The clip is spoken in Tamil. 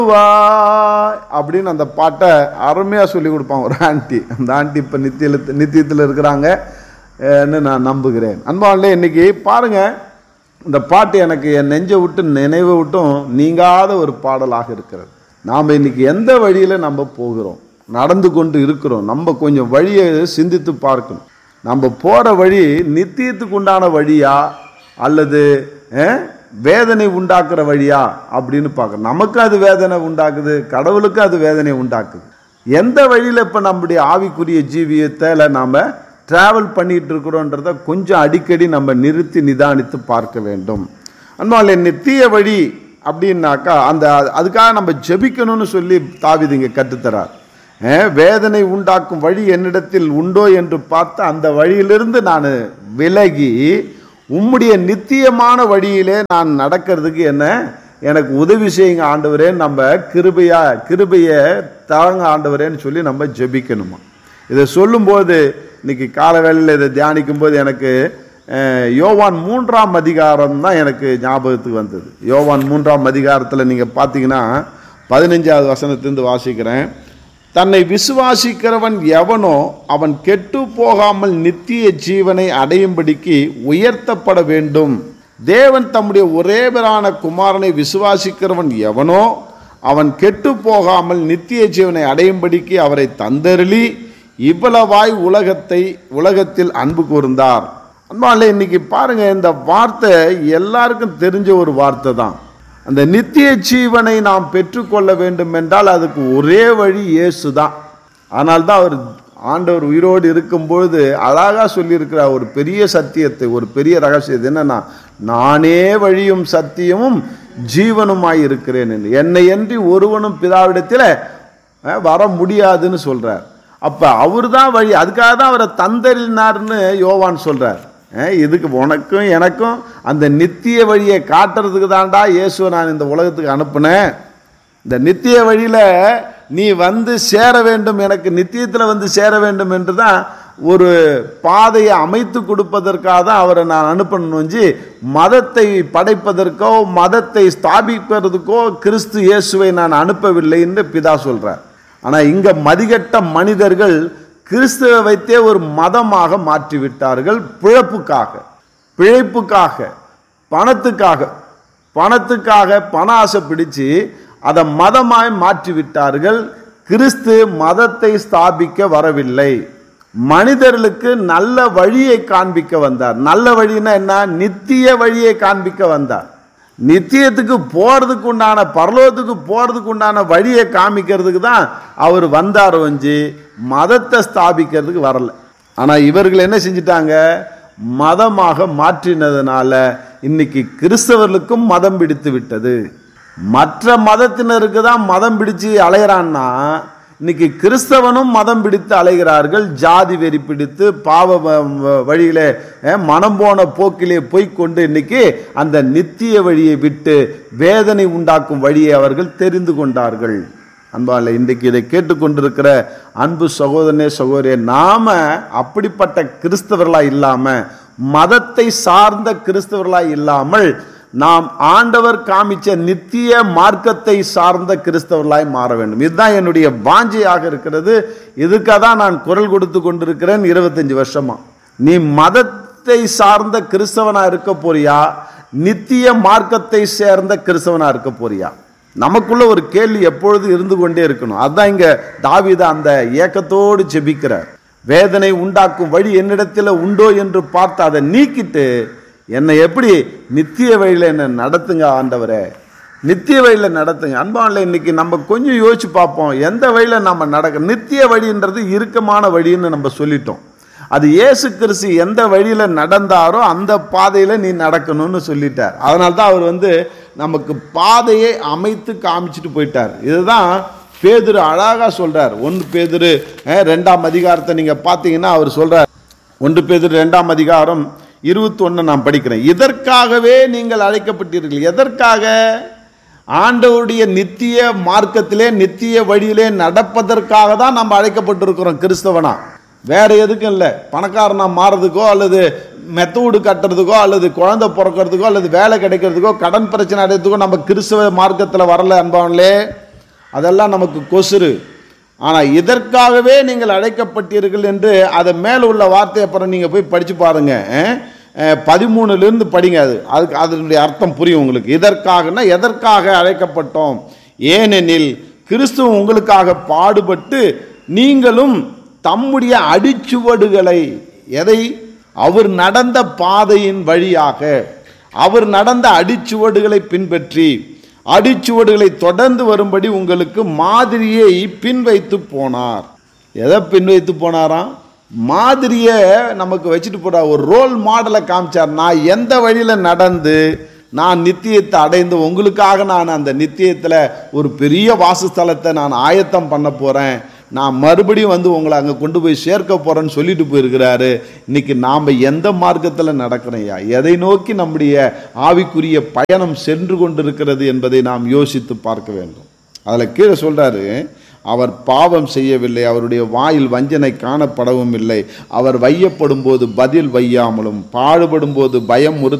வா அப்படின்னு அந்த பாட்டை அருமையாக சொல்லி கொடுப்பான் ஒரு ஆண்டி அந்த ஆண்டி இப்போ நித்தியில் நித்தியத்தில் இருக்கிறாங்க ன்னு நான் நம்புகிறேன் அன்பாலே இன்னைக்கு பாருங்க இந்த பாட்டு எனக்கு என் நெஞ்சை விட்டு நினைவை விட்டும் நீங்காத ஒரு பாடலாக இருக்கிறது நாம் இன்னைக்கு எந்த வழியில் நம்ம போகிறோம் நடந்து கொண்டு இருக்கிறோம் நம்ம கொஞ்சம் வழியை சிந்தித்து பார்க்கணும் நம்ம போகிற வழி நித்தியத்துக்கு உண்டான வழியா அல்லது அஹ், வேதனை உண்டாக்குற வழியா அப்படின்னு பார்க்கணும் நமக்கு அது வேதனை உண்டாக்குது கடவுளுக்கு அது வேதனை உண்டாக்குது எந்த வழியில் இப்போ நம்முடைய ஆவிக்குரிய ஜீவியத்தில் நாம் ட்ராவல் பண்ணிட்டு இருக்கிறோன்றத கொஞ்சம் அடிக்கடி நம்ம நிறுத்தி நிதானித்து பார்க்க வேண்டும் அன்பாலே நித்திய வழி அப்படின்னாக்கா அந்த அதுக்காக நம்ம ஜெபிக்கணும்னு சொல்லி தாவிது இங்கே கற்றுத்தரார் அஹ், வேதனை உண்டாக்கும் வழி என்னிடத்தில் உண்டோ என்று பார்த்து அந்த வழியிலிருந்து நான் விலகி உம்முடைய நித்தியமான வழியிலே நான் நடக்கிறதுக்கு என்ன எனக்கு உதவி செய்யுங்க ஆண்டவரே நம்ம கிருபையா கிருபையை தாங்க ஆண்டவரேன்னு சொல்லி நம்ம ஜெபிக்கணுமா இதை சொல்லும்போது இன்னைக்கு கால வேளையில் இதை தியானிக்கும் போது எனக்கு அஹ், யோவான் மூன்றாம் அதிகாரம் தான் எனக்கு ஞாபகத்துக்கு வந்தது யோவான் மூன்றாம் அதிகாரத்தில் நீங்கள் பார்த்தீங்கன்னா பதினஞ்சாவது வசனத்திலிருந்து வாசிக்கிறேன் தன்னை விசுவாசிக்கிறவன் எவனோ அவன் கெட்டு போகாமல் நித்திய ஜீவனை அடையும்படிக்கு உயர்த்தப்பட வேண்டும் தேவன் தம்முடைய ஒரேபரான குமாரனை விசுவாசிக்கிறவன் எவனோ அவன் கெட்டு போகாமல் நித்திய ஜீவனை அடையும்படிக்கு அவரை தந்தருளி இவ்வளவாய் உலகத்தை உலகத்தில் அன்பு கூர்ந்தார் அன்பாலே இன்னைக்கு பாருங்க இந்த வார்த்தை எல்லாருக்கும் தெரிஞ்ச ஒரு வார்த்தை தான் அந்த நித்திய ஜீவனை நாம் பெற்றுக்கொள்ள வேண்டும் என்றால் அதுக்கு ஒரே வழி இயேசு தான் ஆனால் தான் அவர் ஆண்டவர் உயிரோடு இருக்கும் பொழுது அழகாக சொல்லியிருக்கிறார் ஒரு பெரிய சத்தியத்தை ஒரு பெரிய ரகசியத்தை என்னன்னா நானே வழியும் சத்தியமும் ஜீவனுமாய் இருக்கிறேன் என்று என்னை அன்றி ஒருவனும் பிதாவிடத்தில் அஹ், வர முடியாதுன்னு சொல்றார் அப்ப அவர் தான் வழி அதுக்காக தான் அவரை தந்தறினார்னு யோவான் சொல்றார் அஹ், இதுக்கு உனக்கும் எனக்கும் அந்த நித்திய வழியை காட்டுறதுக்கு தான்டா இயேசுவை நான் இந்த உலகத்துக்கு அனுப்புனேன் இந்த நித்திய வழியில நீ வந்து சேர வேண்டும் எனக்கு நித்தியத்தில் வந்து சேர வேண்டும் என்று தான் ஒரு பாதையை அமைத்து கொடுப்பதற்காக தான் அவரை நான் அனுப்பணும் வஞ்சி மதத்தை படைப்பதற்கோ மதத்தை ஸ்தாபிப்பதற்கோ கிறிஸ்து இயேசுவை நான் அனுப்பவில்லை என்று பிதா சொல்றார் ஆனால் இங்க மதிகட்ட மனிதர்கள் கிறிஸ்துவை வைத்தே ஒரு மதமாக மாற்றிவிட்டார்கள் பிழப்புக்காக பிழைப்புக்காக பணத்துக்காக பணத்துக்காக பண ஆசை பிடிச்சு அதை மதமாய் மாற்றி விட்டார்கள் கிறிஸ்து மதத்தை ஸ்தாபிக்க வரவில்லை மனிதர்களுக்கு நல்ல வழியை காண்பிக்க வந்தார் நல்ல வழின்னா என்ன நித்திய வழியை காண்பிக்க வந்தார் நித்தியத்துக்கு போறதுக்கு உண்டான பரலோகத்துக்கு போறதுக்கு உண்டான வழியை காமிக்கிறதுக்கு தான் அவர் வந்தார் வஞ்சி மதத்தை ஸ்தாபிக்கிறதுக்கு வரல ஆனா இவர்கள் என்ன செஞ்சிட்டாங்க மதமாக மாற்றினதுனால இன்னைக்கு கிறிஸ்தவர்களுக்கும் மதம் பிடித்து விட்டது மற்ற மதத்தினருக்கு தான் மதம் பிடிச்சு அலைகிறான்னா இன்னைக்கு கிறிஸ்தவனும் மதம் பிடித்து அலைகிறார்கள் ஜாதி வெறி பிடித்து பாவ வ- வ- வழியிலே அஹ், மனம் போன போக்கிலே போய்க்கொண்டு இன்னைக்கு அந்த நித்திய வழியை விட்டு வேதனை உண்டாக்கும் வழியை அவர்கள் தெரிந்து கொண்டார்கள் அன்பால இன்றைக்கு இதை கேட்டுக்கொண்டிருக்கிற அன்பு சகோதரனே சகோதரியே நாம அப்படிப்பட்ட கிறிஸ்தவர்களா இல்லாம மதத்தை சார்ந்த கிறிஸ்தவர்களா இல்லாமல் நாம் ஆண்டவர் காமிச்ச நித்திய மார்க்கத்தை சார்ந்த கிறிஸ்தவர்களாய் மாற வேண்டும் இதுதான் என்னுடைய வாஞ்சையாக இருக்கிறது இதுக்காக தான் நான் குரல் கொடுத்து கொண்டிருக்கிறேன் இருபத்தஞ்சு வருஷமா நீ மதத்தை சார்ந்த கிறிஸ்தவனா இருக்க போறியா நித்திய மார்க்கத்தை சேர்ந்த கிறிஸ்தவனா இருக்க போறியா நமக்குள்ள ஒரு கேள்வி எப்பொழுது இருந்து கொண்டே இருக்கணும் அதான் இங்க தாவீது அந்த ஏக்கத்தோடு ஜெபிக்கிறார் வேதனை உண்டாக்கும் வழி என்னிடத்தில் உண்டோ என்று பார்த்து அதை நீக்கிட்டு என்னை எப்படி நித்திய வழியில் என்னை நடத்துங்க ஆண்டவரே நித்திய வழியில் நடத்துங்க அன்பானில் இன்னைக்கு நம்ம கொஞ்சம் யோசிச்சு பார்ப்போம் எந்த வழியில் நம்ம நடக்க நித்திய வழின்றது இறுக்கமான வழின்னு நம்ம சொல்லிட்டோம் அது இயேசு கிறிஸ்து எந்த வழியில் நடந்தாரோ அந்த பாதையில் நீ நடக்கணும்னு சொல்லிட்டார் அதனால தான் அவர் வந்து நமக்கு பாதையை அமைத்து காமிச்சிட்டு போயிட்டார் இதுதான் பேதுரு அழகாக சொல்றார் ஒன்று பேதுரு அஹ், ரெண்டாம் அதிகாரத்தை நீங்கள் பார்த்தீங்கன்னா அவர் சொல்றார் ஒன்று பேதுரு ரெண்டாம் அதிகாரம் இருபத்தொன்னு நான் படிக்கிறேன் இதற்காகவே நீங்கள் அழைக்கப்பட்டீர்கள் எதற்காக ஆண்டவருடைய நித்திய மார்க்கத்திலே நித்திய வழியிலே நடப்பதற்காக தான் நம்ம அழைக்கப்பட்டிருக்கிறோம் கிறிஸ்தவனா வேற எதுக்கும் இல்லை பணக்காரனா மாறுறதுக்கோ அல்லது மெத்த வீடு கட்டுறதுக்கோ அல்லது குழந்தை பிறக்கிறதுக்கோ அல்லது வேலை கிடைக்கிறதுக்கோ கடன் பிரச்சனை அடைறதுக்கோ நம்ம கிறிஸ்தவ மார்க்கத்தில் வரல அன்பாவங்களே அதெல்லாம் நமக்கு கொசுறு ஆனால் இதற்காகவே நீங்கள் அழைக்கப்பட்டீர்கள் என்று அதை மேலே உள்ள வார்த்தை அப்புறம் நீங்கள் போய் படித்து பாருங்க அஹ், அஹ், பதிமூணுலேருந்து படிங்க அது அதுக்கு அதனுடைய அர்த்தம் புரியும் உங்களுக்கு இதற்காகனா எதற்காக அழைக்கப்பட்டோம் ஏனெனில் கிறிஸ்துவ உங்களுக்காக பாடுபட்டு நீங்களும் தம்முடைய அடிச்சுவடுகளை எதை அவர் நடந்த பாதையின் வழியாக அவர் நடந்த அடிச்சுவடுகளை பின்பற்றி அடிச்சுவடுகளை தொடர்ந்து வரும்படி உங்களுக்கு மாதிரியை பின்வைத்து போனார் எதை பின்வைத்து போனாராம் மாதிரியை நமக்கு வச்சுட்டு போறார் ஒரு ரோல் மாடலை காமிச்சார் நான் எந்த வழியில் நடந்து நான் நித்தியத்தை அடைந்து உங்களுக்காக நான் அந்த நித்தியத்தில் ஒரு பெரிய வாசஸ்தலத்தை நான் ஆயத்தம் பண்ண போகிறேன் நான் மறுபடியும் வந்து உங்களை அங்கே கொண்டு போய் சேர்க்க போகிறேன்னு சொல்லிட்டு போயிருக்கிறாரு இன்னைக்கு நாம் எந்த மார்க்கத்தில் நடக்கிறோம்யா எதை நோக்கி நம்முடைய ஆவிக்குரிய பயணம் சென்று கொண்டிருக்கிறது என்பதை நாம் யோசித்து பார்க்க வேண்டும் அதில் கீழே சொல்றாரு அவர் பாவம் செய்யவில்லை அவருடைய வாயில் வஞ்சனை காணப்படவும் இல்லை அவர் வையப்படும் போது பதில் வையாமலும் பாடுபடும் போது பயம்